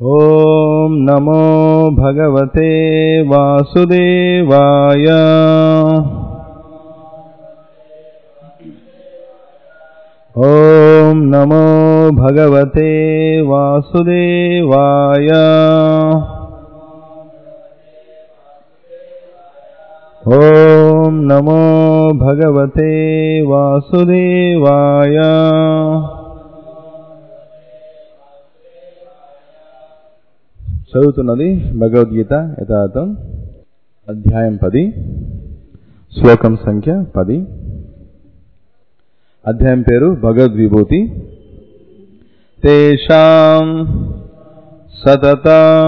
ॐ नमो भगवते वासुदेवाय ॐ नमो भगवते वासुदेवाय ॐ नमो भगवते वासुदेवाय చదువుతున్నది భగవద్గీత యథార్థం అధ్యాయం పది శ్లోకం సంఖ్య పది అధ్యాయం పేరు భగవద్విభూతి తేషాం సతత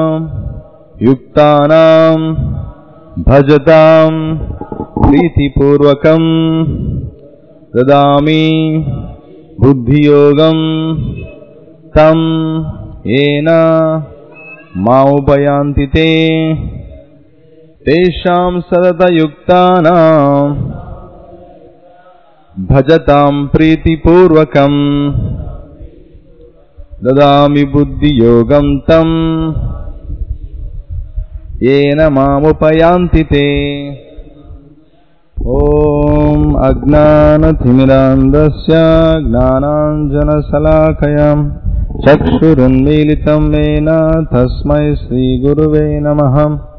యుక్తానాం భజతాం ప్రీతిపూర్వకం దదామి బుద్ధియోగం తం ఏన మాముపయాంతి తే తేషాం సతతయుక్తానాం భజతాం ప్రీతిపూర్వకం దదామి బుద్ధియోగం తం ఏన మాముపయాంతి తే ఓం అజ్ఞానతిమిరాంధస్య జ్ఞానాంజనశలాకయాం చక్షురున్మీలితం మేన తస్మై శ్రీగురువే నమః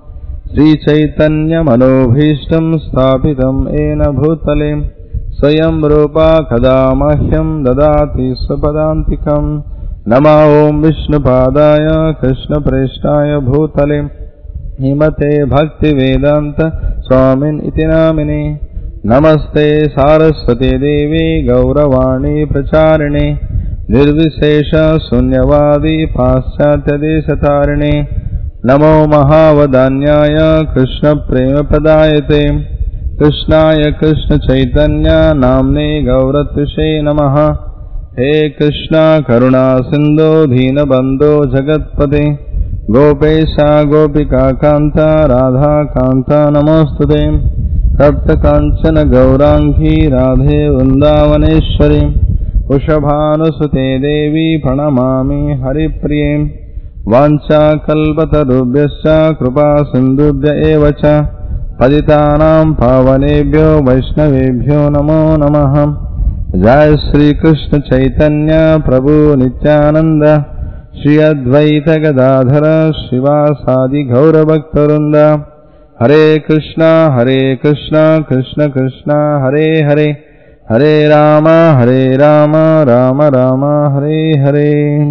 శ్రీచైతన్యమనోభీష్టం స్థాపితం ఏన భూతలే స్వయం రూపా కదా మహ్యం దదాతి స్వపదాంతికం నమా ఓం విష్ణుపాదాయ కృష్ణప్రేష్టాయ భూతలే హిమతే భక్తివేదాంత స్వామిన్ ఇతి నామిని నమస్తే సారస్వతీ దేవి గౌరవాణి ప్రచారిణి నిర్విశేష శూన్యవాది పాశ్చాత్యదేశతారిణి నమో మహావదాన్యాయ కృష్ణ ప్రేమ ప్రదాయతే కృష్ణాయ కృష్ణ చైతన్య నామ్నే గౌరత్విషే నమ హే కృష్ణ కరుణా సింధో దీనబంధో జగత్పతే గోపేశ గోపికా కాంత రాధా కాంత నమోస్తుతే తప్త కాంచన గౌరాంగీ రాధే వృందావనేశ్వరి వృషభానుసుతే దేవి ప్రణమామి హరిప్రియే వాంఛాకల్పతరుభ్యశ్చ కృపా సింధుభ్య ఏవ చ పతితానాం పావనేభ్యో వైష్ణవేభ్యో నమో నమః జయ శ్రీకృష్ణ చైతన్య ప్రభు నిత్యానంద శ్రీ అద్వైత గదాధర శివాసాది గౌరభక్తవృంద హరే కృష్ణ హరే కృష్ణ కృష్ణ కృష్ణ హరే హరే హరే రామ హరే రామ రామ రామ హరే హరే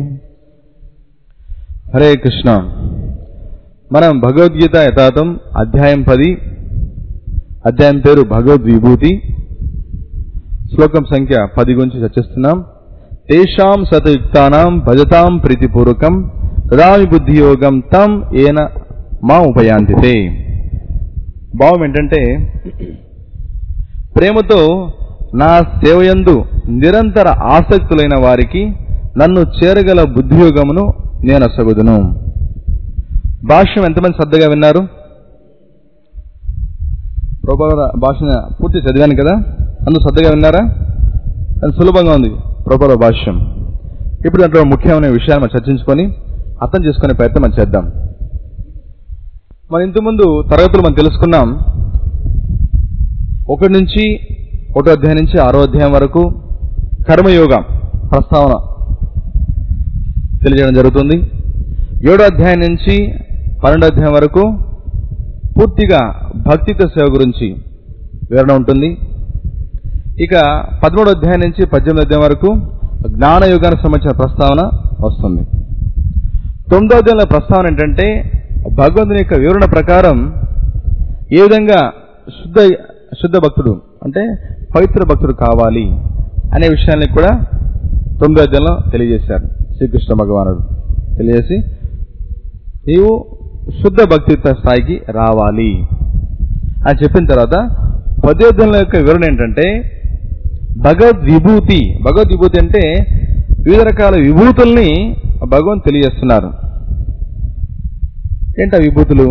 హరే కృష్ణ మనం భగవద్గీత యథాతం అధ్యాయం పది అధ్యాయం పేరు భగవద్విభూతి శ్లోకం సంఖ్య పది గురించి చర్చిస్తున్నాం తేషాం సతయుక్తానాం భజతాం ప్రీతిపూర్వకం దదామి బుద్ధియోగం తం ఏన మా ఉపయాంతితే భావం ఏంటంటే ప్రేమతో నా సేవయందు నిరంతర ఆసక్తులైన వారికి నన్ను చేరగల బుద్ధియోగమును నేను అసగుదును భాష్యం ఎంతమంది శ్రద్ధగా విన్నారు ప్రభుపాద భాషను పూర్తి చదివాను కదా అందరూ శ్రద్ధగా విన్నారా అది సులభంగా ఉంది ప్రభుపాద భాష్యం ఇప్పుడు దాంట్లో ముఖ్యమైన విషయాన్ని మనం చర్చించుకొని అర్థం చేసుకునే ప్రయత్నం మనం చేద్దాం మన ఇంతకుముందు తరగతులు మనం తెలుసుకున్నాం ఒకటి నుంచి ఒకటో అధ్యాయం నుంచి ఆరో అధ్యాయం వరకు కర్మయోగం ప్రస్తావన తెలియజేయడం జరుగుతుంది ఏడో అధ్యాయం నుంచి పన్నెండో అధ్యాయం వరకు పూర్తిగా భక్తితో సేవ గురించి వివరణ ఉంటుంది ఇక పదమూడో అధ్యాయం నుంచి పద్దెనిమిదో అధ్యాయం వరకు జ్ఞానయోగానికి సంబంధించిన ప్రస్తావన వస్తుంది తొమ్మిదో అధ్యాయంలో ప్రస్తావన ఏంటంటే భగవంతుని యొక్క వివరణ ప్రకారం ఏ విధంగా శుద్ధ శుద్ధ భక్తుడు అంటే పవిత్ర భక్తుడు కావాలి అనే విషయాన్ని కూడా తొమ్మిదో అధ్యాయంలో తెలియజేశారు శ్రీకృష్ణ భగవానుడు తెలియజేసి నీవు శుద్ధ భక్తిత్వ స్థాయికి రావాలి అని చెప్పిన తర్వాత పద్యోధ్యంలో యొక్క వివరణ ఏంటంటే భగవద్ విభూతి భగవద్ విభూతి అంటే వివిధ రకాల విభూతుల్ని భగవంతు తెలియజేస్తున్నారు ఏంటా విభూతులు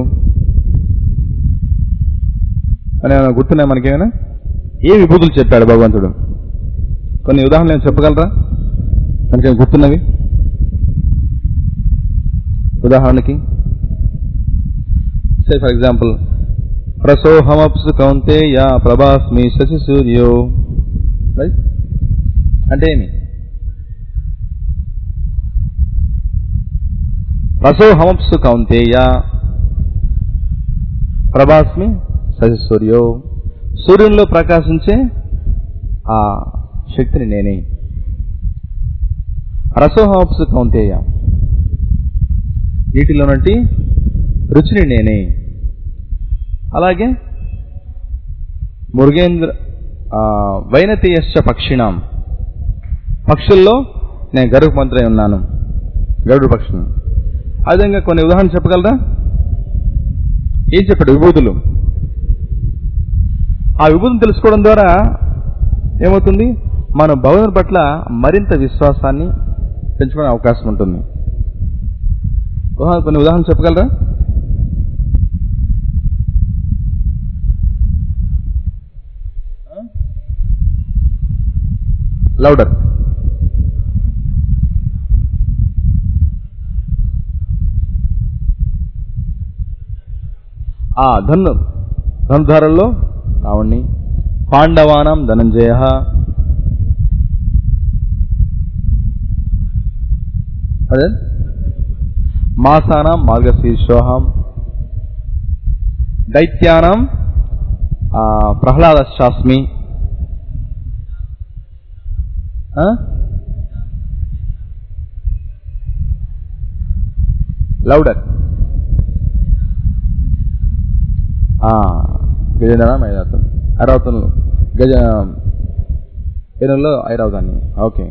అని ఏమైనా గుర్తున్నాయి మనకేమైనా ఏ విభూతులు చెప్పాడు భగవంతుడు కొన్ని ఉదాహరణలు ఏమైనా చెప్పగలరా మనకేమైనా గుర్తున్నవి ఉదాహరణకి సే ఫర్ ఎగ్జాంపుల్ ప్రసోహమప్సు కౌంతేయ ప్రభాస్మి శశి సూర్యో రైట్ అంటే ఏమి రసోహమప్సు కౌంతేయ ప్రభాస్మి శశి సూర్యో సూర్యునిలో ప్రకాశించే ఆ శక్తిని నేనే రసోహమప్సు కౌంతేయ వీటిలో నుండి రుచిని నేనే అలాగే మురుగేంద్ర ఆ, వైనతీయశ్చ పక్షిణాం పక్షుల్లో నేను గరుడ మంత్రి ఉన్నాను గరుడు పక్షిని ఆ విధంగా కొన్ని ఉదాహరణ చెప్పగలరా ఏం చెప్పాడు విభూతులు ఆ విభూతిని తెలుసుకోవడం ద్వారా ఏమవుతుంది మన భగవంతుని పట్ల మరింత విశ్వాసాన్ని పెంచుకునే అవకాశం ఉంటుంది ఉదాహరణ కొన్ని ఉదాహరణ చెప్పగలరా లౌడర్ ఆ ధను ధనుధారల్లో రావణ్ణి పాండవానం ధనంజయ అదే మాసానాం మార్గశీర్షోహం దైత్యానం ఆ, ప్రహ్లాదశాస్మి ఆ? లౌడర్ ఆ, గజేంద్ర ఐరావతం ఐరావతంలో గజ ఏనుగులో ఐరావతాన్ని ఓకే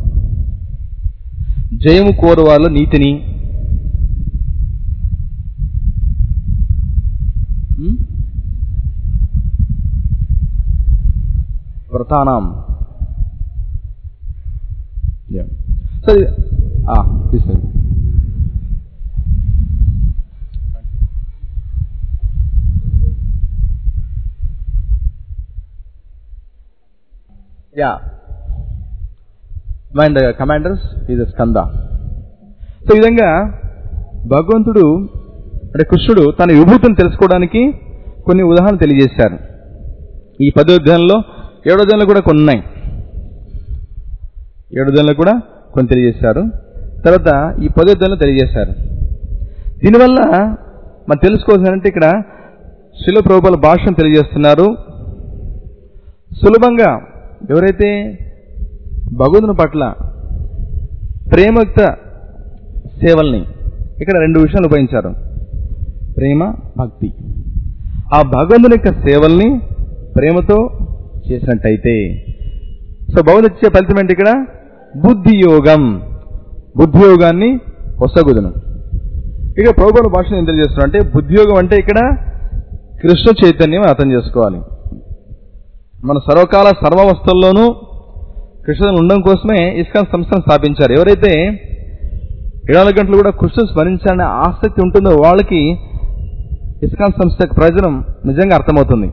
జయము కోరు వాళ్ళు నీతిని ఉమ్? వ్రతానాం Yeah. సో ఇది- ఆ, తీసుకోండి యా mind commanders is Skanda so ఈ విధంగా భగవంతుడు అంటే కృష్ణుడు తన విభూతిని తెలుసుకోవడానికి కొన్ని ఉదాహరణలు తెలియజేశారు ఈ పదో అధ్యాయంలో ఏడో అధ్యాయంలో కూడా కొన్ని ఉన్నాయి ఏడో అధ్యాయంలో కూడా కొన్ని తెలియజేశారు తర్వాత ఈ పదో అధ్యాయంలో తెలియజేశారు దీనివల్ల మనం తెలుసుకోవాల్సిందంటే ఇక్కడ శిల ప్రభుల భాషను తెలియజేస్తున్నారు సులభంగా ఎవరైతే భగవంతుని పట్ల ప్రేమయుక్త సేవల్ని ఇక్కడ రెండు విషయాలు ఉపయోగించారు ప్రేమ భక్తి ఆ భగవంతుని యొక్క సేవల్ని ప్రేమతో చేసినట్టయితే సో భగవంతుడు ఇచ్చే ఫలితం ఏంటి ఇక్కడ బుద్ధి యోగం బుద్ధి యోగాన్ని పొసగుదును ఇక ప్రభుత్వ భాషను ఏం తెలియజేస్తున్నా అంటే బుద్ధి యోగం అంటే ఇక్కడ కృష్ణ చైతన్యం అర్థం చేసుకోవాలి మన సర్వకాల సర్వవస్థల్లోనూ కృష్ణుని ఉండడం కోసమే ఇస్కాన్ సంస్థను స్థాపించారు ఎవరైతే ఇరవై గంటలు కూడా కృష్ణుని స్మరించాలనే ఆసక్తి ఉంటుందో వాళ్ళకి ఇస్కాన్ సంస్థ యొక్క ప్రయోజనం నిజంగా అర్థమవుతుంది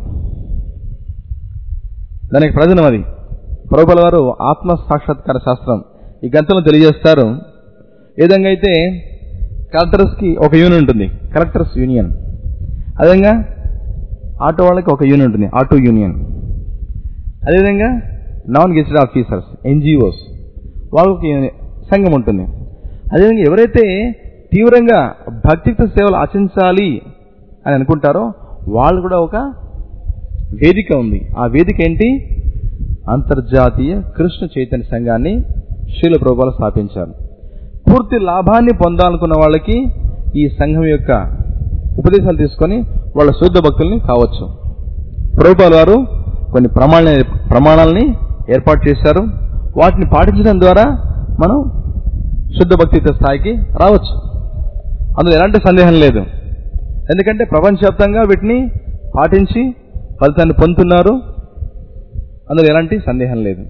దానికి ప్రయోజనం అది ప్రభుల వారు ఆత్మ సాక్షాత్కార శాస్త్రం ఈ గ్రంథంలో తెలియజేస్తారు ఏ విధంగా అయితే కలెక్టర్స్కి ఒక యూనియన్ ఉంటుంది కలెక్టర్స్ యూనియన్ అదేవిధంగా ఆటో వాళ్ళకి ఒక యూనియన్ ఉంటుంది ఆటో యూనియన్ అదేవిధంగా నాన్ గెస్టెడ్ ఆఫీసర్స్ ఎన్జిఓస్ వాళ్ళకి సంఘం ఉంటుంది అదేవిధంగా ఎవరైతే తీవ్రంగా భక్తియుక్త సేవలు ఆచరించాలి అని అనుకుంటారో వాళ్ళు కూడా ఒక వేదిక ఉంది ఆ వేదిక ఏంటి అంతర్జాతీయ కృష్ణ చైతన్య సంఘాన్ని శీల ప్రభులు స్థాపించారు పూర్తి లాభాన్ని పొందాలనుకున్న వాళ్ళకి ఈ సంఘం యొక్క ఉపదేశాలు తీసుకొని వాళ్ళ శుద్ధ భక్తుల్ని కావచ్చు ప్రభుపాల్ వారు కొన్ని ప్రమాణ ప్రమాణాలని ఏర్పాటు చేశారు వాటిని పాటించడం ద్వారా మనం శుద్ధ భక్తియుత స్థాయికి రావచ్చు అందులో ఎలాంటి సందేహం లేదు ఎందుకంటే ప్రపంచవ్యాప్తంగా వీటిని పాటించి ఫలితాన్ని పొందుతున్నారు అందులో ఎలాంటి సందేహం లేదు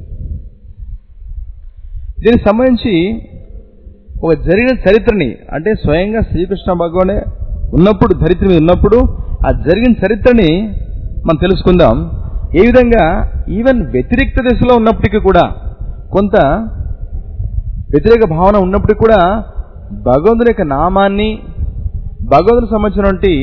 దీనికి సంబంధించి ఒక జరిగిన చరిత్రని అంటే స్వయంగా శ్రీకృష్ణ భగవానే ఉన్నప్పుడు ధరిత్రి మీద ఉన్నప్పుడు ఆ జరిగిన చరిత్రని మనం తెలుసుకుందాం ఏ విధంగా ఈవెన్ వ్యతిరేక్త దశలో ఉన్నప్పటికీ కూడా కొంత వ్యతిరేక భావన ఉన్నప్పటికీ కూడా భగవంతుని యొక్క నామాన్ని భగవంతునికి సంబంధించినటువంటి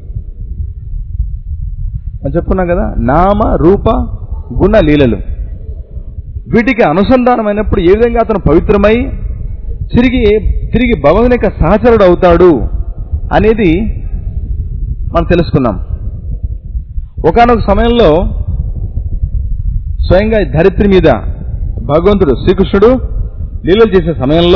మనం చెప్పుకున్నాం కదా నామ రూప గుణ లీలలు వీటికి అనుసంధానమైనప్పుడు ఏ విధంగా అతను పవిత్రమై తిరిగి తిరిగి భగవంతుని యొక్క సహచరుడు అవుతాడు అనేది మనం తెలుసుకున్నాం ఒకనొక సమయంలో స్వయంగా ఈ ధరిత్రి మీద భగవంతుడు శ్రీకృష్ణుడు లీలలు చేసే సమయంలో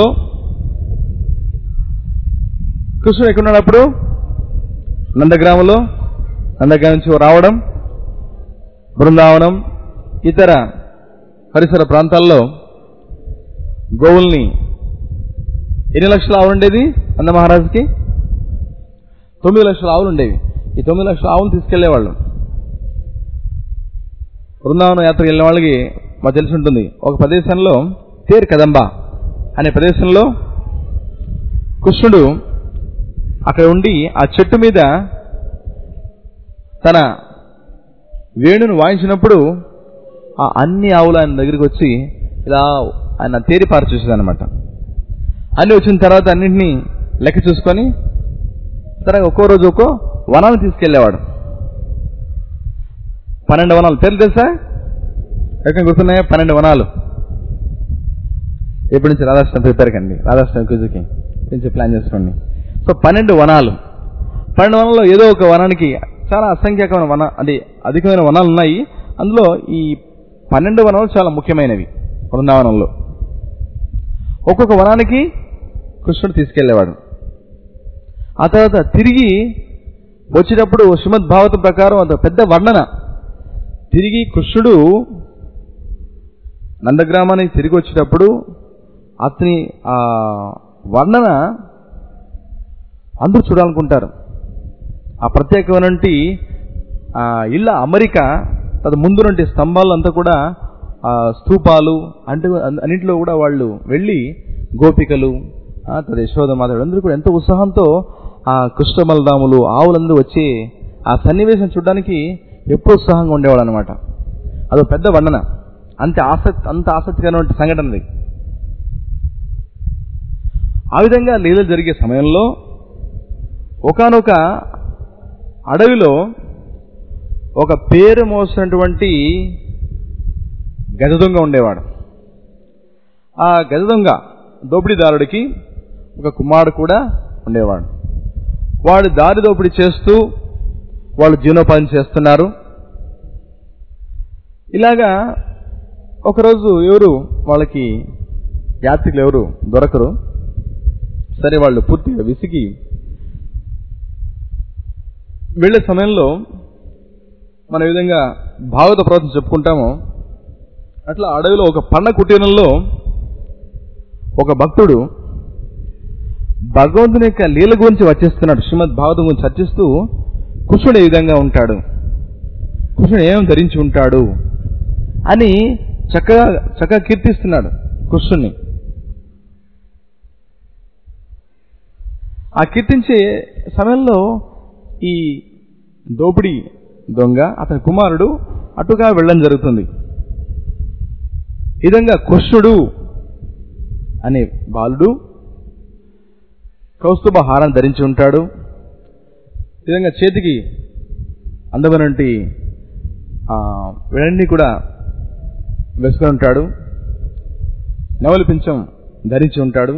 కృష్ణుడు ఎక్కడున్నప్పుడు నందగ్రామంలో నందగ్రామం నుంచి రావడం బృందావనం ఇతర పరిసర ప్రాంతాల్లో గోవుల్ని ఎన్ని లక్షల ఆవులు ఉండేది నంద మహారాజుకి తొమ్మిది లక్షల ఆవులు ఉండేవి ఈ తొమ్మిది లక్షల ఆవులు తీసుకెళ్లేవాళ్ళు బృందావనం యాత్రకు వెళ్ళిన వాళ్ళకి మాకు తెలిసి ఉంటుంది ఒక ప్రదేశంలో తేరు కదంబ అనే ప్రదేశంలో కృష్ణుడు అక్కడ ఉండి ఆ చెట్టు మీద తన వేణును వాయించినప్పుడు ఆ అన్ని ఆవులు ఆయన దగ్గరికి వచ్చి ఇలా ఆయన తేరిపారు చూసేదన్నమాట అన్ని వచ్చిన తర్వాత అన్నింటినీ లెక్క చూసుకొని తర్వాత ఒక్కో రోజు ఒక్కో వనాన్ని తీసుకెళ్లేవాడు పన్నెండు వనాలు పేర్లు తెలుసా ఎక్కడ గుర్తున్నాయా పన్నెండు వనాలు ఎప్పటి నుంచి రాధాష్టం ప్రిపేర్ కండి రాధాష్టం క్విజ్కి నుంచి ప్లాన్ చేసుకోండి సో పన్నెండు వనాలు పన్నెండు వనాల్లో ఏదో ఒక వనానికి చాలా అసంఖ్యాకమైన వన అది అధికమైన వనాలు ఉన్నాయి అందులో ఈ పన్నెండు వనాలు చాలా ముఖ్యమైనవి బృందావనంలో ఒక్కొక్క వనానికి కృష్ణుడు తీసుకెళ్లేవాడు ఆ తర్వాత తిరిగి వచ్చేటప్పుడు శ్రీమద్ భాగవతం ప్రకారం అంత పెద్ద వర్ణన తిరిగి కృష్ణుడు నందగ్రామానికి తిరిగి వచ్చేటప్పుడు అతని ఆ వర్ణన అందరూ చూడాలనుకుంటారు ఆ ప్రత్యేకమైనటువంటి ఆ ఇళ్ళ అమరిక తదు ముందునంటి స్తంభాలు అంతా కూడా ఆ స్తూపాలు అంటే అన్నింటిలో కూడా వాళ్ళు వెళ్ళి గోపికలు ఆ, తద యశోదమాతడు అందరూ కూడా ఎంతో ఉత్సాహంతో ఆ కృష్ణ బలరాములు ఆవులందరూ వచ్చి ఆ సన్నివేశం చూడడానికి ఎప్పుడూ ఉత్సాహంగా ఉండేవాడు అనమాట అదో పెద్ద వర్ణన అంత ఆసక్తి అంత ఆసక్తికరమైన సంఘటన అది ఆ విధంగా లీలలు జరిగే సమయంలో ఒకానొక అడవిలో ఒక పేరు మోసినటువంటి గజ దొంగ ఉండేవాడు ఆ గజ దొంగ దోపిడీదారుడికి ఒక కుమారుడు కూడా ఉండేవాడు వాడు దారి దోపిడీ చేస్తూ వాళ్ళు జీవనోపాధి చేస్తున్నారు ఇలాగా ఒకరోజు ఎవరు వాళ్ళకి యాత్రికులు ఎవరు దొరకరు సరే వాళ్ళు పూర్తిగా విసిగి వెళ్ళే సమయంలో మన ఈ విధంగా భాగవత ప్రవచనం చెప్పుకుంటామో అట్లా అడవిలో ఒక పండ కుటీరంలో ఒక భక్తుడు భగవంతుని యొక్క లీల గురించి వచ్చేస్తున్నాడు శ్రీమద్ భాగవతం గురించి చర్చిస్తూ కృష్ణుడు ఏ విధంగా ఉంటాడు కృష్ణుడు ఏం ధరించి ఉంటాడు అని చక్కగా చక్కగా కీర్తిస్తున్నాడు కృష్ణుణ్ణి ఆ కీర్తించే సమయంలో ఈ దోపిడీ దొంగ అతని కుమారుడు అటుగా వెళ్ళడం జరుగుతుంది ఈ విధంగా కృష్ణుడు అనే బాలుడు కౌస్తుభ హారం ధరించి ఉంటాడు ఈ విధంగా చేతికి అందమైనటువంటి వీడన్నీ కూడా వేసుకొని ఉంటాడు నవలి పింఛం ధరించి ఉంటాడు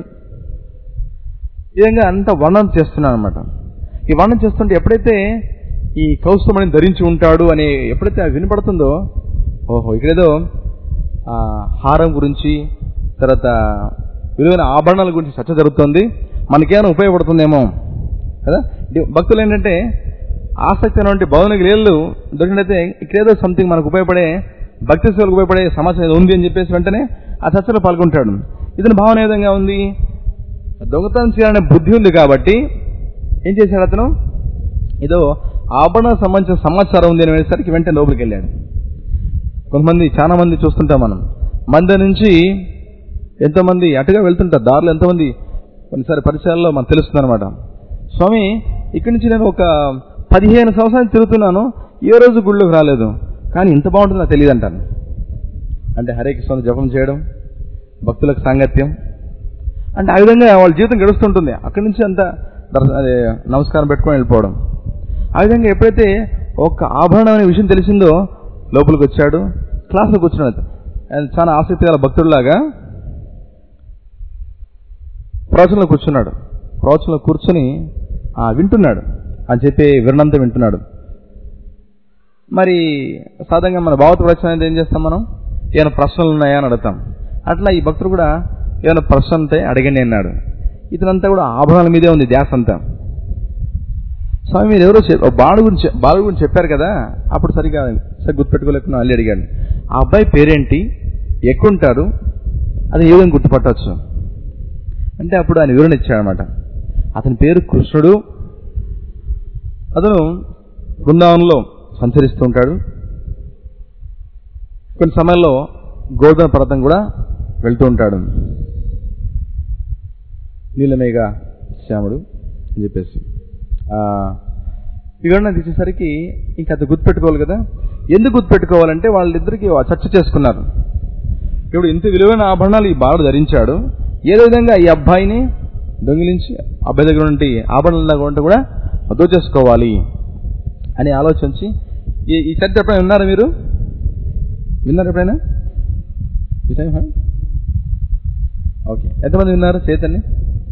ఈ విధంగా అంత వర్ణన చేస్తున్నాను అనమాట ఈ వర్ణన చేస్తుంటే ఎప్పుడైతే ఈ కౌస్తుమని ధరించి ఉంటాడు అని ఎప్పుడైతే అది వినపడుతుందో ఓహో ఇక్కడేదో ఆ, హారం గురించి తర్వాత విలువైన ఆభరణాల గురించి చర్చ జరుగుతుంది మనకేమైనా ఉపయోగపడుతుందేమో కదా ఇది భక్తులు ఏంటంటే ఆసక్తి అనేటువంటి భౌతిక లీలలు దొరికినైతే ఇక్కడేదో సంథింగ్ మనకు ఉపయోగపడే భక్తి సేవలకు ఉపయోగపడే సమాచారం ఏదో ఉంది అని చెప్పేసి వెంటనే ఆ చర్చలో పాల్గొంటాడు ఇతని భావన ఏ విధంగా ఉంది దొంగతనం చేయాలనే బుద్ధి ఉంది కాబట్టి ఏం చేశాడు అతను ఏదో ఆభరణ సంబంధించిన సమాచారం ఉంది అనేసరికి వెంటనే లోపలికి వెళ్ళాడు కొంతమంది చాలా మంది చూస్తుంటాం మనం మంది నుంచి ఎంతోమంది అటుగా వెళ్తుంటారు దారిలో ఎంతోమంది కొన్నిసారి పరిచయాల్లో మనకు తెలుస్తుంది అనమాట స్వామి ఇక్కడి నుంచి నేను ఒక పదిహేను సంవత్సరాలు తిరుగుతున్నాను ఏ రోజు గుళ్ళోకి రాలేదు కానీ ఇంత బాగుంటుందో నాకు తెలియదు అంటాను అంటే హరే కృష్ణ జపం చేయడం భక్తులకు సాంగత్యం అంటే ఆ విధంగా వాళ్ళ జీవితం గడుస్తుంటుంది అక్కడి నుంచి అంత దర్శ- అదే నమస్కారం పెట్టుకొని వెళ్ళిపోవడం ఆ విధంగా ఎప్పుడైతే ఒక ఆభరణం అనే విషయం తెలిసిందో లోపలికి వచ్చాడు క్లాస్లో కూర్చున్నాడు ఆయన చాలా ఆసక్తి గల భక్తుడిలాగా ప్రవచనంలో కూర్చున్నాడు ప్రవచనంలో కూర్చొని ఆ, వింటున్నాడు అని చెప్పి విరణంతా వింటున్నాడు మరి సాధారణంగా మన భావత ప్రవచనం అనేది ఏం చేస్తాం మనం ఏమైనా ప్రశ్నలు ఉన్నాయా అని అడుగుతాం అట్లా ఈ భక్తుడు కూడా ఏమైనా ప్రశ్న ఉంటే అడగండి అన్నాడు ఇతనంతా కూడా ఆభరణాల మీదే ఉంది ధ్యాస అంతా స్వామి మీరు ఎవరో చెప్- బాలు గురించి బాలు గురించి చెప్పారు కదా అప్పుడు సరిగా సరిగ్గా గుర్తుపెట్టుకోలేకుండా మళ్ళీ అడిగాడు ఆ అబ్బాయి పేరేంటి ఎక్కుంటారు అది ఏ విధంగా గుర్తుపట్టవచ్చు అంటే అప్పుడు ఆయన వివరణ ఇచ్చాడనమాట అతని పేరు కృష్ణుడు అతను బృందావనంలో సంచరిస్తూ ఉంటాడు కొన్ని సమయాల్లో గోధుమ పర్వతం కూడా వెళ్తూ ఉంటాడు నీలమేఘ శ్యాముడు అని చెప్పేసి ఆ, వివరణ తీసేసరికి ఇంకా అది గుర్తుపెట్టుకోవాలి కదా ఎందుకు గుర్తుపెట్టుకోవాలంటే వాళ్ళిద్దరికి చర్చ చేసుకున్నారు ఇప్పుడు ఇంత విలువైన ఆభరణాలు ఈ బాలుడు ధరించాడు ఏదో విధంగా ఈ అబ్బాయిని దొంగిలించి అబ్బాయి దగ్గర నుండి ఆభరణాలు ఉంటే కూడా దోచేసుకోవాలి అని ఆలోచించి ఈ ఈ చర్చ ఎప్పుడైనా విన్నారా మీరు విన్నారు ఎప్పుడైనా విన్నారా? ఓకే ఎంతమంది విన్నారు చేతన్ని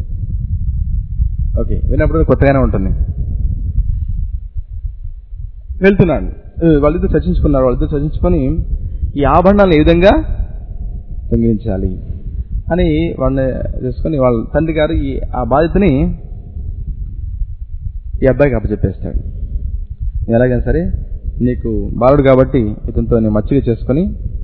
ఓకే విన్నప్పుడు కొత్తగానే ఉంటుంది వెళ్తున్నాడు ఏ, వాళ్ళిద్దరు చర్చించుకున్నారు వాళ్ళిద్దరు చర్చించుకొని ఈ ఆభరణాలను ఏ విధంగా దొంగిలించాలి అని వాళ్ళని చేసుకొని వాళ్ళ తండ్రి గారు ఈ ఆ బాధ్యతని ఈ అబ్బాయికి అప్పచెప్పేస్తాడు ఎలాగైనా సరే నీకు బాలుడు కాబట్టి ఇతనితో నేను మచ్చిక చేసుకొని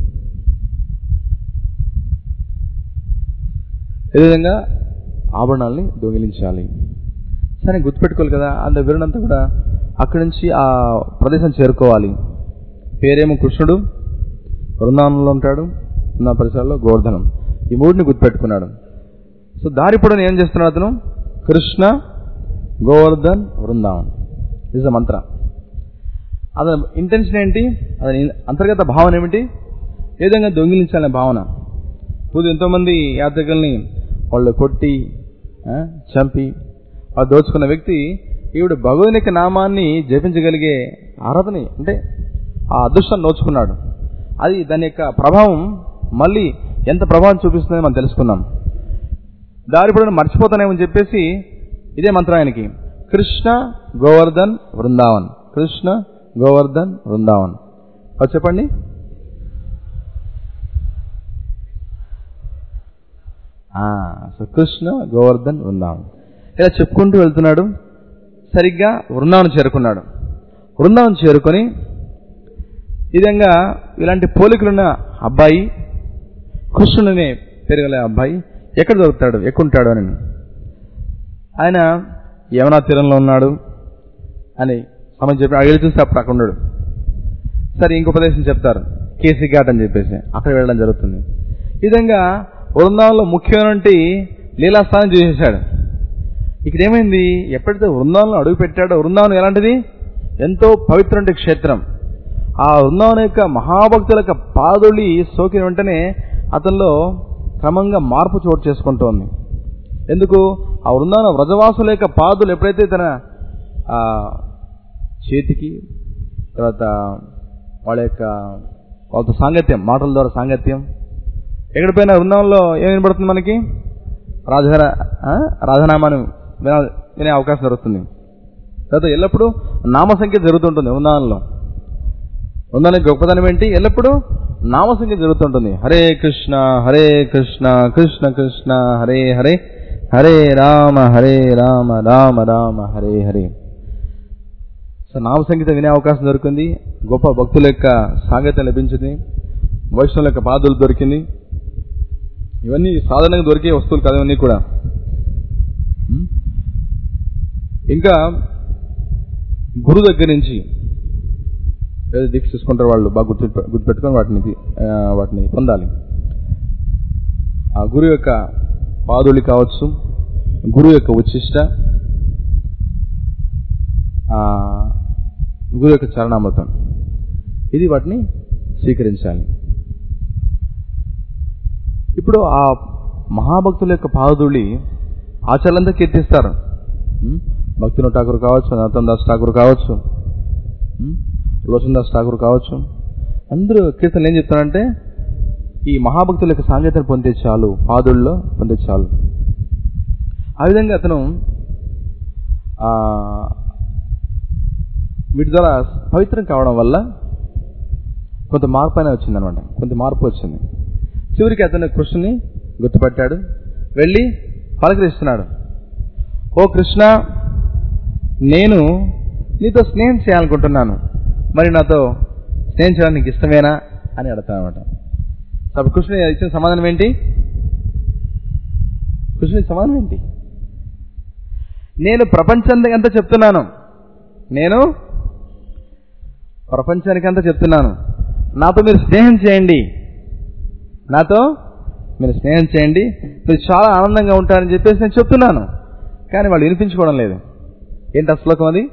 ఏ విధంగా ఆభరణాలని దొంగిలించాలి సరే గుర్తుపెట్టుకోవాలి కదా అంత వివరణంతా కూడా అక్కడి నుంచి ఆ ప్రదేశం చేరుకోవాలి పేరేమో కృష్ణుడు బృందావనంలో ఉంటాడు ఉన్న పరిసరాల్లో గోవర్ధనం ఈ మూడిని గుర్తుపెట్టుకున్నాడు సో దారి పొడవునా ఏం చేస్తున్నాడు అతను కృష్ణ గోవర్ధన్ బృందావన్ ఇస్ మంత్ర అతని ఇంటెన్షన్ ఏంటి అతని అంతర్గత భావన ఏమిటి ఏ విధంగా దొంగిలించాలనే భావన ఇప్పుడు ఎంతోమంది యాత్రికుల్ని వాళ్ళు కొట్టి ఆ, చంపి వాళ్ళు దోచుకున్న వ్యక్తి ఈవిడ భగవన్ యొక్క నామాన్ని జపించగలిగే అర్హతని అంటే ఆ అదృష్టాన్ని నోచుకున్నాడు అది దాని యొక్క ప్రభావం మళ్ళీ ఎంత ప్రభావం చూపిస్తుందని మనం తెలుసుకున్నాం దారి పొడవునా మర్చిపోతానేమని చెప్పేసి ఇదే మంత్రం ఆయనకి కృష్ణ గోవర్ధన్ బృందావన్ కృష్ణ గోవర్ధన్ బృందావన్ అది చెప్పండి ఆ, సో కృష్ణ గోవర్ధన్ బృందావన్ ఇలా చెప్పుకుంటూ వెళ్తున్నాడు సరిగ్గా బృందావనం చేరుకున్నాడు బృందావనం చేరుకొని ఈ విధంగా ఇలాంటి పోలికలున్న అబ్బాయి కృష్ణుడనే పేరు గల అబ్బాయి ఎక్కడ దొరుకుతాడు ఎక్కుంటాడు అని ఆయన యమునా తీరంలో ఉన్నాడు అని సమయం చెప్పి అడిగి చూస్తే అప్పుడు అక్కడ ఉన్నాడు సరే ఇంకో ప్రదేశం చెప్తారు కేసీ ఘాట్ అని చెప్పేసి అక్కడ వెళ్ళడం జరుగుతుంది ఈ విధంగా వృందావనంలో ముఖ్యమైన లీలాస్థానం చూసేశాడు ఇక్కడ ఏమైంది ఎప్పుడైతే వృందావనంలో అడుగు పెట్టాడో వృందావనం ఎలాంటిది ఎంతో పవిత్రమైన క్షేత్రం ఆ వృందావనం యొక్క మహాభక్తుల యొక్క పాదులి సోకిన వెంటనే అతనిలో క్రమంగా మార్పు చోటు చేసుకుంటోంది ఎందుకు ఆ వృందావన వ్రజవాసుల యొక్క పాదులు ఎప్పుడైతే తన ఆ, చేతికి తర్వాత వాళ్ళ యొక్క వాళ్ళతో సాంగత్యం మాటల ద్వారా సాంగత్యం ఎక్కడ పోయినా వృందావనంలో ఏం వినబడుతుంది మనకి రాధా రాధనామాను విన వినే అవకాశం దొరుకుతుంది తర్వాత ఎల్లప్పుడూ నామ సంఖ్య జరుగుతుంటుంది వృందావనంలో వృందావనం గొప్పతనం ఏంటి ఎల్లప్పుడూ నామ సంఖ్య జరుగుతుంటుంది హరే కృష్ణ హరే కృష్ణ కృష్ణ కృష్ణ హరే హరే హరే రామ హరే రామ రామ రామ హరే హరే సో నామ సంగీత వినే అవకాశం దొరికింది గొప్ప భక్తుల యొక్క సాంగత్యం లభించింది వైష్ణవుల యొక్క పాదులు దొరికింది ఇవన్నీ సాధారణంగా దొరికే వస్తువులు కదా ఇవన్నీ కూడా ఉం? ఇంకా గురు దగ్గర నుంచి ఏదో దీక్ష తీసుకుంటారు వాళ్ళు బాగా గుర్తు గుర్తుపెట్టుకొని వాటిని తీ- ఆ, వాటిని పొందాలి ఆ గురు యొక్క పాదులు కావచ్చు గురు యొక్క ఉచ్చిష్ట ఆ, గురు యొక్క చరణామృతం ఇది వాటిని స్వీకరించాలి ఇప్పుడు ఆ మహాభక్తుల యొక్క పాదుడి ఆచరణంతా కీర్తిస్తారు ఉమ్, భక్తిను ఠాకూర్ కావచ్చు నరోత్తమ్ దాస్ ఠాకూర్ కావచ్చు ఉమ్, లోచన్ దాస్ ఠాకూర్ కావచ్చు అందరూ కీర్తనలు ఏం చెప్తారంటే ఈ మహాభక్తుల యొక్క సాంగత్యం పొందే చాలు పాదుల్లో పొందే చాలు ఆ విధంగా అతను ఆ, వీటి ద్వారా పవిత్రం కావడం వల్ల కొంత మార్పు అనేది వచ్చిందనమాట కొంత మార్పు వచ్చింది చివరికి అతను కృష్ణుని గుర్తుపట్టాడు వెళ్ళి పలకరిస్తున్నాడు ఓ కృష్ణ నేను నీతో స్నేహం చేయాలనుకుంటున్నాను మరి నాతో స్నేహం చేయడానికి నీకు ఇష్టమేనా అని అడుగుతాను అనమాట అప్పుడు కృష్ణుడు ఇచ్చిన సమాధానం ఏంటి కృష్ణుడి సమాధానం ఏంటి నేను ప్రపంచానికి అంతా చెప్తున్నాను నేను ప్రపంచానికి అంతా చెప్తున్నాను నాతో మీరు స్నేహం చేయండి నాతో మీరు స్నేహం చేయండి మీరు చాలా ఆనందంగా ఉంటారని చెప్పేసి నేను చెప్తున్నాను కానీ వాళ్ళు వినిపించుకోవడం లేదు ఏంటి ఆ శ్లోకం అది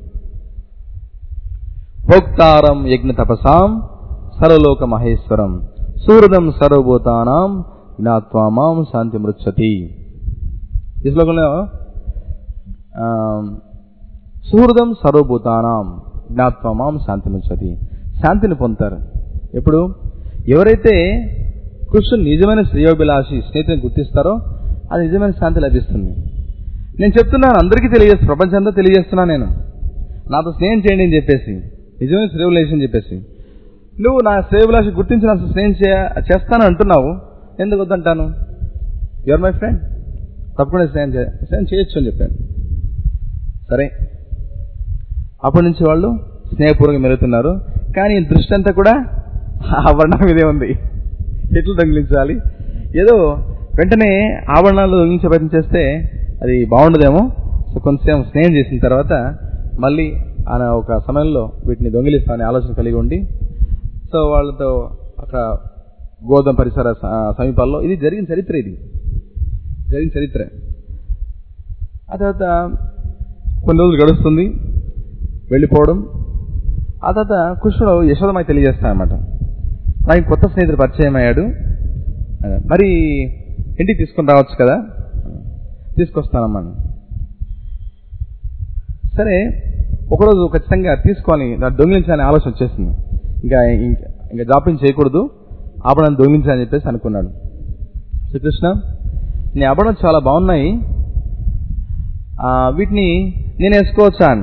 భోక్తారం యజ్ఞ తపసాం సర్వలోక మహేశ్వరం సూరదం సర్వభూతానాం జ్ఞాత్వామాం శాంతి మృచ్చతి ఈ శ్లోకంలో ఆ, సుహృదం సర్వభూతానాం జ్ఞాత్వమాం శాంతి ముచ్చతి శాంతిని పొందుతారు ఎప్పుడు ఎవరైతే కృష్ణుడు నిజమైన శ్రేయోభిలాషి స్నేహితుని గుర్తిస్తారో అది నిజమైన శాంతి లభిస్తుంది నేను చెప్తున్నాను అందరికీ తెలియజేస్తాను ప్రపంచంతో తెలియజేస్తున్నాను నేను నాతో స్నేహం చేయండి అని చెప్పేసి నిజమైన శ్రేయోభిలాషి అని చెప్పేసి నువ్వు నా శ్రేయోభిలాషి గుర్తించి నా స్నేహం చేయ చేస్తాను అంటున్నావు ఎందుకు వద్దంటాను యువర్ మై ఫ్రెండ్ తప్పకుండా స్నేహం చే స్నేహం చేయొచ్చు అని చెప్పాను సరే అప్పటి నుంచి వాళ్ళు స్నేహపూర్వకంగా మెరుగుతున్నారు కానీ ఈ దృష్టి అంతా కూడా ఆభరణం మీదే ఉంది ఎట్లు దొంగిలించాలి ఏదో వెంటనే ఆభరణాలు దొంగిలించే ప్రయత్నం చేస్తే అది బాగుండదేమో సో కొంతసేపు స్నేహం చేసిన తర్వాత మళ్ళీ ఆయన ఒక సమయంలో వీటిని దొంగిలిస్తామనే ఆలోచన కలిగి ఉండి సో వాళ్ళతో అక్కడ గోధుమ పరిసర స- సమీపాల్లో ఇది జరిగిన చరిత్ర ఇది జరిగిన చరిత్ర ఆ తర్వాత కొన్ని రోజులు గడుస్తుంది వెళ్ళిపోవడం ఆ తర్వాత కృష్ణుడు యశోదమై తెలియజేస్తానమాట నాకు కొత్త స్నేహితుడు పరిచయం అయ్యాడు ఆ, మరి ఇంటికి తీసుకుని రావచ్చు కదా తీసుకొస్తానమ్మా అని. సరే ఒకరోజు ఖచ్చితంగా తీసుకొని దాన్ని దొంగిలించాలనే ఆలోచన వచ్చేసింది ఇంకా ఇంకా ఇంకా జాప్యం చేయకూడదు ఆభరణం దొంగిలించాలని చెప్పేసి అనుకున్నాడు శ్రీకృష్ణ నీ ఆభరణం చాలా బాగున్నాయి ఆ, వీటిని నేను వేసుకోవచ్చా అని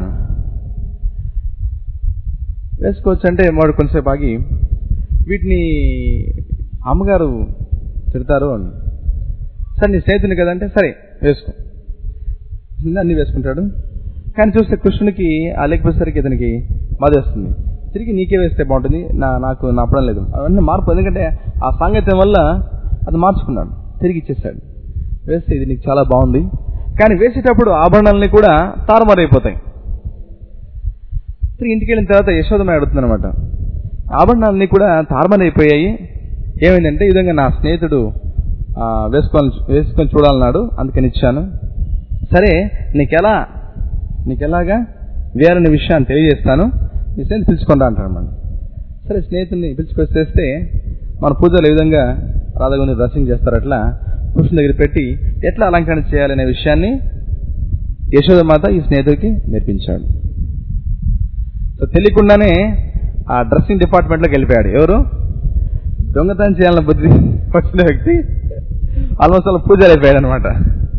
వేసుకోవచ్చు అంటే వాడు కొంచెంసేపు ఆగి వీటిని అమ్మగారు తిడతారు అని సరే నీ స్నేహితుని కదంటే సరే వేసుకో అన్ని వేసుకుంటాడు కానీ చూస్తే కృష్ణునికి ఆ లేకపోయేసరికి ఇతనికి బాధ వేస్తుంది తిరిగి నీకే వేస్తే బాగుంటుంది నా నాకు నప్పడం లేదు అవన్నీ మార్పు ఎందుకంటే ఆ సాంగత్యం వల్ల అది మార్చుకున్నాడు తిరిగి ఇచ్చేసాడు వేస్తే ఇది నీకు చాలా బాగుంది కానీ వేసేటప్పుడు ఆభరణాలని కూడా తారుమారైపోతాయి తిరిగి ఇంటికి వెళ్ళిన తర్వాత యశోదమ అడుగుతుంది అనమాట ఆభరణాలన్నీ కూడా తారుమారైపోయాయి ఏమైందంటే ఈ విధంగా నా స్నేహితుడు ఆ, వేసుకొని వేసుకొని చూడాలన్నాడు అందుకని ఇచ్చాను సరే నీకెలా నీకెలాగా వేరని విషయాన్ని తెలియజేస్తాను నీ స్నేహితుని పిలుచుకుంటా అంటాడు మనం సరే స్నేహితుడిని పిలుచుకొచ్చేస్తే మన పూజలు ఏ విధంగా రాధగుని డ్రెస్సింగ్ చేస్తారు అట్లా కృష్ణుని దగ్గర పెట్టి ఎట్లా అలంకరణ చేయాలనే విషయాన్ని యశోదమాత ఈ స్నేహితుడికి నేర్పించాడు సో తెలియకుండానే ఆ డ్రెస్సింగ్ డిపార్ట్మెంట్లోకి వెళ్ళిపోయాడు ఎవరు దొంగతనం చేయాలన్న బుద్ధి వచ్చిన వ్యక్తి ఆల్మోస్ట్ అలా పూజలు అయిపోయాడు అనమాట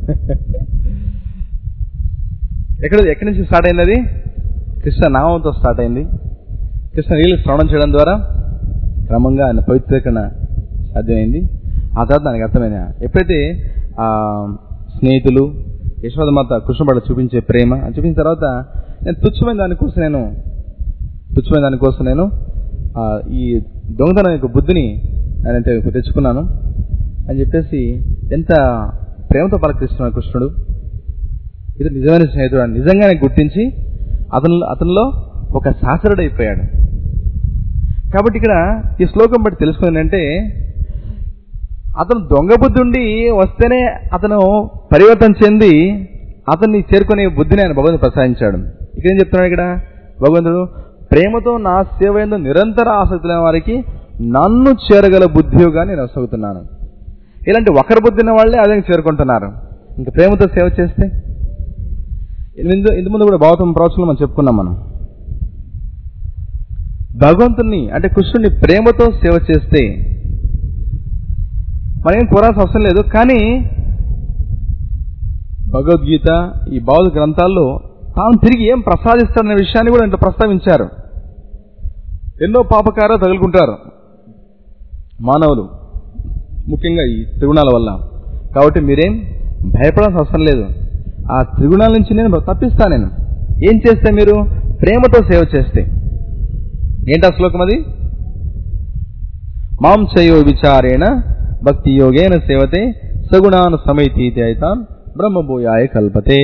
ఎక్కడ ఎక్కడి నుంచి స్టార్ట్ అయింది అది కృష్ణ నామంతో స్టార్ట్ అయింది కృష్ణ నీళ్ళు శ్రవణం చేయడం ద్వారా క్రమంగా ఆయన పవిత్రీకరణ సాధ్యమైంది ఆ తర్వాత దానికి అర్థమైన ఎప్పుడైతే ఆ స్నేహితులు యశోదమాత కృష్ణ పట్ల చూపించే ప్రేమ అది చూపించిన తర్వాత నేను తుచ్చమైన దానికోసం నేను తుచ్చమైన దానికోసం నేను ఆ, ఈ దొంగతనం యొక్క బుద్ధిని నేను తెచ్చుకున్నాను అని చెప్పేసి ఎంత ప్రేమతో పలకరిస్తున్నాడు కృష్ణుడు ఇది నిజమైన స్నేహితుడు అని నిజంగానే గుర్తించి అతను అతనిలో ఒక శాస్త్రుడు అయిపోయాడు కాబట్టి ఇక్కడ ఈ శ్లోకం బట్టి తెలుసుకుంది అంటే అతను దొంగ బుద్ధి ఉండి వస్తేనే అతను పరివర్తన చెంది అతన్ని చేరుకునే బుద్ధిని ఆయన భగవంతుడు ప్రసాదించాడు ఇక్కడ ఏం చెప్తున్నాడు ఇక్కడ భగవంతుడు ప్రేమతో నా సేవ ఎందు నిరంతర ఆసక్తి లేని వారికి నన్ను చేరగల బుద్ధిగా నేను వసగుతున్నాను ఇలాంటి ఒకరి బుద్ధి ఉన్న వాళ్ళే అదే చేరుకుంటున్నారు ఇంకా ప్రేమతో సేవ చేస్తే ఇందు ఇందు ముందు కూడా భాగవతం ప్రవచనం మనం చెప్పుకున్నాం మనం భగవంతుణ్ణి అంటే కృష్ణుడిని ప్రేమతో సేవ చేస్తే మనం ఏం కోరాల్సిన అవసరం లేదు కానీ భగవద్గీత ఈ బౌద్ధ గ్రంథాల్లో తాను తిరిగి ఏం ప్రసాదిస్తాడనే విషయాన్ని కూడా ఇంట్లో ప్రస్తావించారు ఎన్నో పాపకారాలు తగులుకుంటారు మానవులు ముఖ్యంగా ఈ త్రిగుణాల వల్ల కాబట్టి మీరేం భయపడాల్సిన అవసరం లేదు ఆ త్రిగుణాల నుంచి నేను తప్పిస్తా నేను ఏం చేస్తే మీరు ప్రేమతో సేవ చేస్తే ఏంటి ఆ శ్లోకం అది మాం చయో విచారేణ భక్తి యోగేన సేవతే సగుణాను సమైతీతి అయితాన్ బ్రహ్మభూయాయ కల్పతే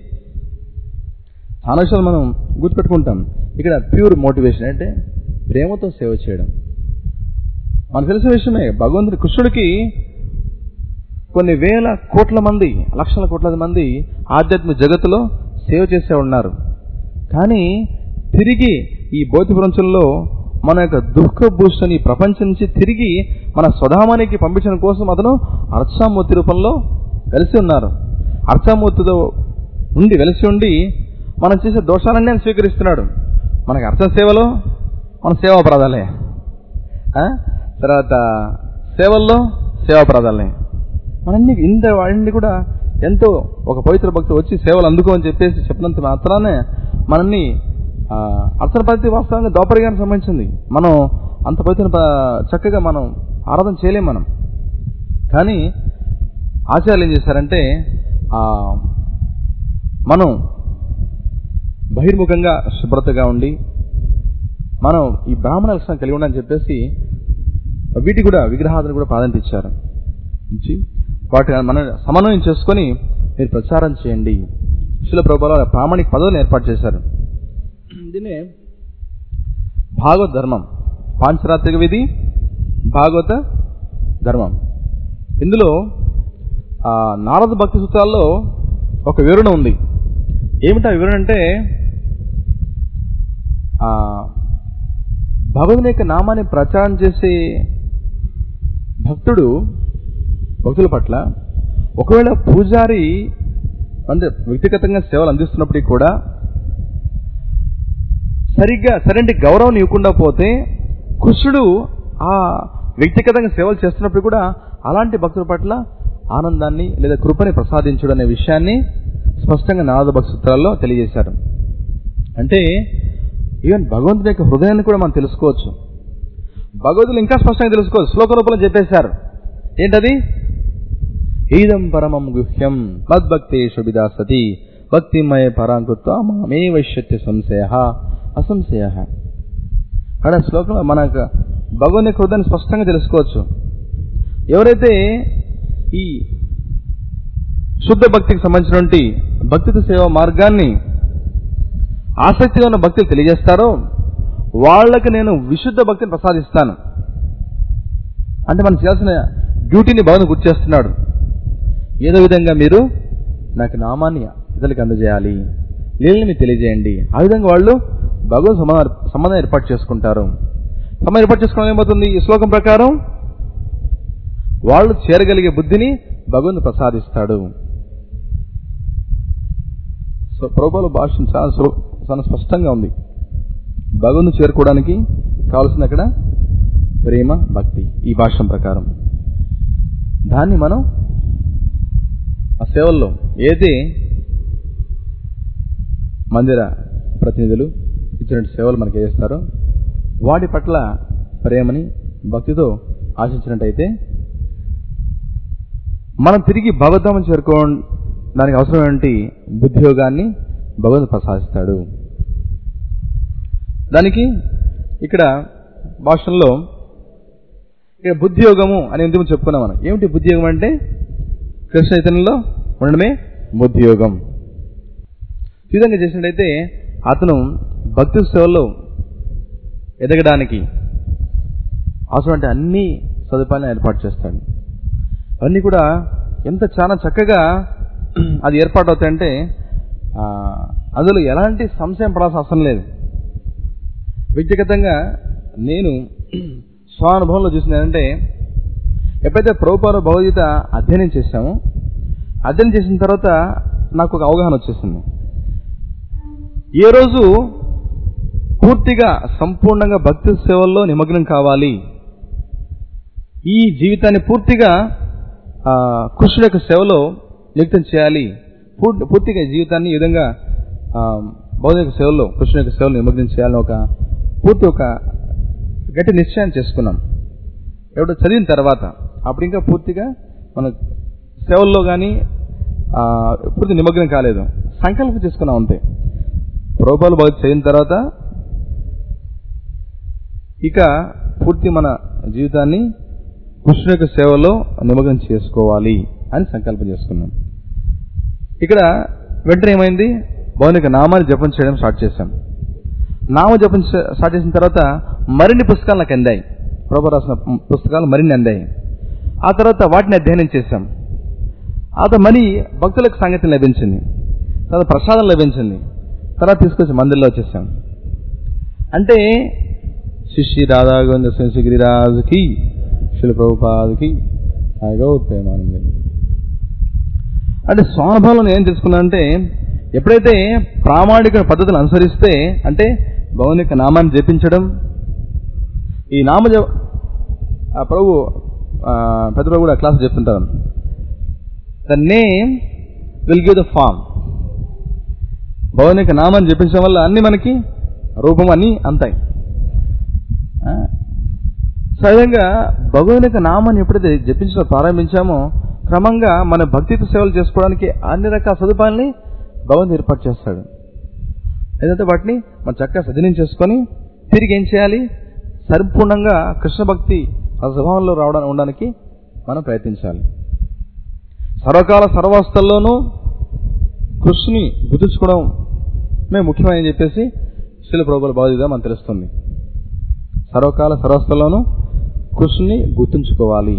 చాలా విషయాలు మనం గుర్తుపెట్టుకుంటాం ఇక్కడ ప్యూర్ మోటివేషన్ అంటే ప్రేమతో సేవ చేయడం మనకు తెలిసిన విషయమే భగవంతుడి కృష్ణుడికి కొన్ని వేల కోట్ల మంది లక్షల కోట్ల మంది ఆధ్యాత్మిక జగత్తులో సేవ చేసే ఉన్నారు కానీ తిరిగి ఈ భౌతిక ప్రపంచంలో మన యొక్క దుఃఖ భూషణి ప్రపంచం నుంచి తిరిగి మన స్వధామానికి పంపించడం కోసం అతను అర్చామూర్తి రూపంలో వెలిసి ఉన్నారు అర్చామూర్తితో ఉండి వెలిసి ఉండి మనం చేసే దోషాలన్నీ ఆయన స్వీకరిస్తున్నాడు మనకి అర్చన సేవలో మన సేవాపరాధాలే ఆ? తర్వాత సేవల్లో సేవాపరాధాలే మనన్ని ఇంత వాడిని కూడా ఎంతో ఒక పవిత్ర భక్తుడు వచ్చి సేవలు అందుకో అని చెప్పేసి చెప్పినంత మాత్రానే మనల్ని ఆ, అర్చన పద్ధతి వాస్తవంగా దోపరిగానికి సంబంధించింది మనం అంత పవిత్ర ప- చక్కగా మనం ఆరాధన చేయలేం మనం కానీ ఆచార్యులు ఏం చేశారంటే ఆ, మనం బహిర్ముఖంగా శుభ్రతగా ఉండి మనం ఈ బ్రాహ్మణ లక్షణం కలిగి ఉండాలని చెప్పేసి వీటి కూడా విగ్రహాలను కూడా ప్రాధాన్యత ఇచ్చారు ఇచ్చి వాటి మనం సమన్వయం చేసుకొని మీరు ప్రచారం చేయండి శిల ప్రభుల ప్రామాణిక పదవులను ఏర్పాటు చేశారు దీన్నే భాగవత ధర్మం పాంచరాత్రిక విధి భాగవత ధర్మం ఇందులో ఆ, నారద భక్తి సూత్రాల్లో ఒక వివరణ ఉంది ఏమిటా వివరణ అంటే ఆ, భగవంతుని యొక్క నామాన్ని ప్రచారం చేసే భక్తుడు భక్తుల పట్ల ఒకవేళ పూజారి అంటే వ్యక్తిగతంగా సేవలు అందిస్తున్నప్పటికీ కూడా సరిగ్గా సరైన గౌరవం ఇవ్వకుండా పోతే కృష్ణుడు ఆ వ్యక్తిగతంగా సేవలు చేస్తున్నప్పుడు కూడా అలాంటి భక్తుల పట్ల ఆనందాన్ని లేదా కృపని ప్రసాదించడు అనే విషయాన్ని స్పష్టంగా నారద భక్తి సూత్రాల్లో తెలియజేశారు అంటే ఈవెన్ భగవంతుడి యొక్క హృదయాన్ని కూడా మనం తెలుసుకోవచ్చు భగవతులు ఇంకా స్పష్టంగా తెలుసుకోవచ్చు శ్లోక రూపంలో చెప్పేశారు ఏంటది ఈదం పరమం గుహ్యం మద్భక్తేషు విదాసతి భక్తిమయ పరాంకృత్వ మామే వైశ్యత్య సంశయ అసంశయ అక్కడ శ్లోకంలో మనకు భగవన్ యొక్క హృదయాన్ని స్పష్టంగా తెలుసుకోవచ్చు ఎవరైతే ఈ శుద్ధ భక్తికి సంబంధించినటువంటి భక్తిత సేవ మార్గాన్ని ఆసక్తిగా ఉన్న భక్తులు తెలియజేస్తారో వాళ్ళకి నేను విశుద్ధ భక్తిని ప్రసాదిస్తాను అంటే మనం చేయాల్సిన డ్యూటీని భగవంతుడు గుర్తు చేస్తున్నాడు ఏదో విధంగా మీరు నాకు నామాన్ని ఇతరులకు అందజేయాలి లీలని మీరు తెలియజేయండి ఆ విధంగా వాళ్ళు భగవత్ సంబంధం సంబంధం ఏర్పాటు చేసుకుంటారు సంబంధం ఏర్పాటు చేసుకోవడం ఏమవుతుంది ఈ శ్లోకం ప్రకారం వాళ్ళు చేరగలిగే బుద్ధిని భగవంతుడు ప్రసాదిస్తాడు సో ప్రభుల భాష చాలా సుల- చాలా స్పష్టంగా ఉంది భగవంతుని చేరుకోవడానికి కావాల్సిన అక్కడ ప్రేమ భక్తి ఈ భాష్యం ప్రకారం దాన్ని మనం ఆ సేవల్లో ఏది మందిర ప్రతినిధులు ఇచ్చిన సేవలు మనకి చేస్తారో వాటి పట్ల ప్రేమని భక్తితో ఆశించినట్టయితే మనం తిరిగి భగవద్ధామం చేరుకోవడానికి అవసరమైనటువంటి బుద్ధియోగాన్ని భగవంతుడు ప్రసాదిస్తాడు దానికి ఇక్కడ భాషల్లో ఇక్కడ బుద్ధియోగము అని ఎందుకు చెప్పుకున్నాం మనం ఏమిటి బుద్ధియోగం అంటే కృష్ణ చైతన్యంలో ఉండడమే బుద్ధియోగం ఈ విధంగా చేసినట్టయితే అతను భక్తి సేవల్లో ఎదగడానికి అవసరమంటే అన్ని సదుపాయాలను ఏర్పాటు చేస్తాడు అవన్నీ కూడా ఎంత చాలా చక్కగా అది ఏర్పాటు అవుతాయంటే ఆ, అందులో ఎలాంటి సంశయం పడాల్సిన అవసరం లేదు వ్యక్తిగతంగా నేను స్వానుభవంలో చూసింది ఏంటంటే ఎప్పుడైతే ప్రభుపాలు భగవద్గీత అధ్యయనం చేశామో అధ్యయనం చేసిన తర్వాత నాకు ఒక అవగాహన వచ్చేసింది ఏ రోజు పూర్తిగా సంపూర్ణంగా భక్తి సేవల్లో నిమగ్నం కావాలి ఈ జీవితాన్ని పూర్తిగా ఆ, కృష్ణుడి యొక్క సేవలో నియుక్తం చేయాలి పూర్- పూర్తిగా ఈ జీవితాన్ని ఈ విధంగా ఆ, బౌద్ధ యొక్క సేవలో కృష్ణుడి యొక్క సేవలో నిమగ్నం చేయాలని ఒక పూర్తి ఒక గట్టి నిశ్చయాన్ని చేసుకున్నాం ఎవడో చదివిన తర్వాత అప్పుడు ఇంకా పూర్తిగా మన సేవల్లో కానీ పూర్తి నిమగ్నం కాలేదు సంకల్పం చేసుకున్నాం అంతే ప్రభుపాలు బాగా చదివిన తర్వాత ఇక పూర్తి మన జీవితాన్ని కృష్ణు యొక్క సేవలో నిమగ్నం చేసుకోవాలి అని సంకల్పం చేసుకున్నాం ఇక్కడ వెంటనే ఏమైంది భవన్ యొక్క నామాన్ని జపం చేయడం స్టార్ట్ చేశాం నామ జపం చే- స్టార్ట్ చేసిన తర్వాత మరిన్ని పుస్తకాలు నాకు అందాయి ప్రభు రాసిన పుస్తకాలు మరిన్ని అందాయి ఆ తర్వాత వాటిని అధ్యయనం చేశాం ఆ తర్వాత మరి భక్తులకు సంగతి లభించింది తర్వాత ప్రసాదం లభించింది తర్వాత తీసుకొచ్చి మందిర్లో వచ్చేసాం అంటే శిష్య రాధా గోవింద గిరిరాజుకి శిల ప్రభుపాదికి హాయిగా ప్రేమానంది అంటే స్వానుభవంలో ఏం తెలుసుకున్నానంటే ఎప్పుడైతే ప్రామాణిక పద్ధతులు అనుసరిస్తే అంటే భగవాన్ యొక్క నామాన్ని జపించడం ఈ నామ జప ఆ ప్రభు ఆ, పెద్ద ప్రభు కూడా క్లాస్ చెప్తుంటారు the name will give the form భగవాన్ యొక్క నామాన్ని జపించడం వల్ల అన్ని మనకి రూపం అన్ని అంతాయి ఆ, సహజంగా భగవాన్ యొక్క నామాన్ని ఎప్పుడైతే జపించడం ప్రారంభించామో క్రమంగా మన భక్తితో సేవలు చేసుకోవడానికి అన్ని రకాల సదుపాయాల్ని భగవంతుడు ఏర్పాటు చేస్తాడు ఏదంటే వాటిని మనం చక్కగా సజనం చేసుకొని తిరిగి ఏం చేయాలి సంపూర్ణంగా కృష్ణ భక్తి ఆ స్వభావంలో రావడానికి ఉండడానికి మనం ప్రయత్నించాలి సర్వకాల సర్వావస్థల్లోనూ కృష్ణుని గుర్తుంచుకోవడమే ముఖ్యమని చెప్పేసి శిల ప్రభుల బాధ్యత మనకు తెలుస్తుంది సర్వకాల సర్వస్థల్లోనూ కృష్ణుని గుర్తుంచుకోవాలి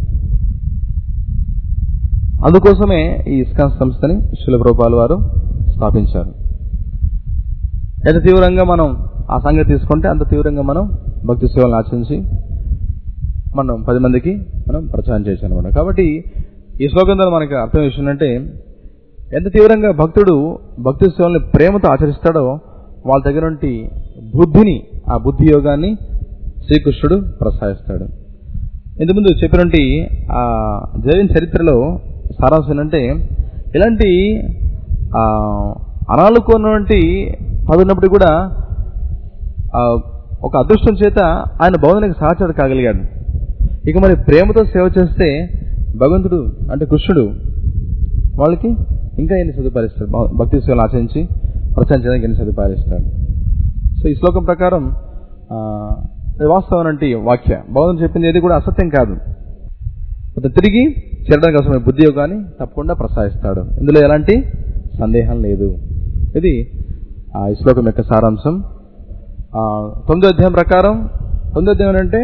అందుకోసమే ఈ ఇస్కాన్ సంస్థని శిల ప్రభుపాల్ వారు స్థాపించారు ఎంత తీవ్రంగా మనం ఆ సంగతి తీసుకుంటే అంత తీవ్రంగా మనం భక్తి సేవలను ఆచరించి మనం పది మందికి మనం ప్రచారం చేశాం అనమాట కాబట్టి ఈ శ్లోకం ద్వారా మనకి అర్థం విషయం అంటే ఎంత తీవ్రంగా భక్తుడు భక్తి సేవల్ని ప్రేమతో ఆచరిస్తాడో వాళ్ళ దగ్గర నుండి బుద్ధిని ఆ బుద్ధి యోగాన్ని శ్రీకృష్ణుడు ప్రసాదిస్తాడు ఇంతకుముందు చెప్పినటువంటి ఆ జరిగిన చరిత్రలో సారాంశం ఏంటంటే ఇలాంటి ఆ, అనానుకున్నటువంటి పదున్నప్పుడు కూడా ఆ, ఒక అదృష్టం చేత ఆయన భగవంతునికి సహచరుడు కాగలిగాడు ఇక మరి ప్రేమతో సేవ చేస్తే భగవంతుడు అంటే కృష్ణుడు వాళ్ళకి ఇంకా ఎన్ని సదుపాయాలు ఇస్తాడు భ- భక్తి సేవలు ఆచరించి ప్రచారం చేయడానికి ఎన్ని సదుపాయాలు ఇస్తాడు సో ఈ శ్లోకం ప్రకారం ఆ, ఇది వాస్తవమైనటువంటి వాక్య భగవంతుడు చెప్పింది ఏది కూడా అసత్యం కాదు అతను తిరిగి చేరడానికి అవసరమైన బుద్ధి యోగాన్ని తప్పకుండా ప్రసాదిస్తాడు ఇందులో ఎలాంటి సందేహం లేదు ఇది ఆ ఈ శ్లోకం యొక్క సారాంశం ఆ, తొమ్మిదో అధ్యాయం ప్రకారం తొమ్మిదో అధ్యాయం అంటే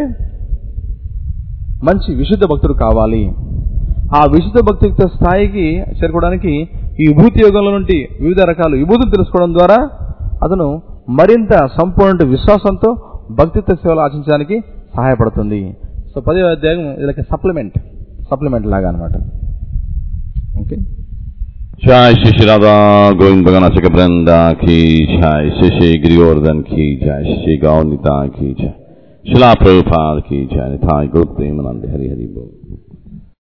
మంచి విశుద్ధ భక్తుడు కావాలి ఆ విశుద్ధ భక్తుల స్థాయికి చేరుకోవడానికి ఈ విభూతి యోగంలో నుండి వివిధ రకాల విభూతులు తెలుసుకోవడం ద్వారా అతను మరింత సంపూర్ణ విశ్వాసంతో భక్తిత్వ సేవలు ఆచరించడానికి సహాయపడుతుంది సో పదో అధ్యాయం ఇది సప్లిమెంట్ సప్లిమెంట్ లాగా అనమాట ఓకే जय श्री श्री राधा गोविंद भगनाशिक वृंदा की जय श्री श्री गिरिवर्धन की जय श्री गौनिता की जय शिला प्रभुपाद की जय निथाय गुरु प्रेमानंद हरि हरि बोल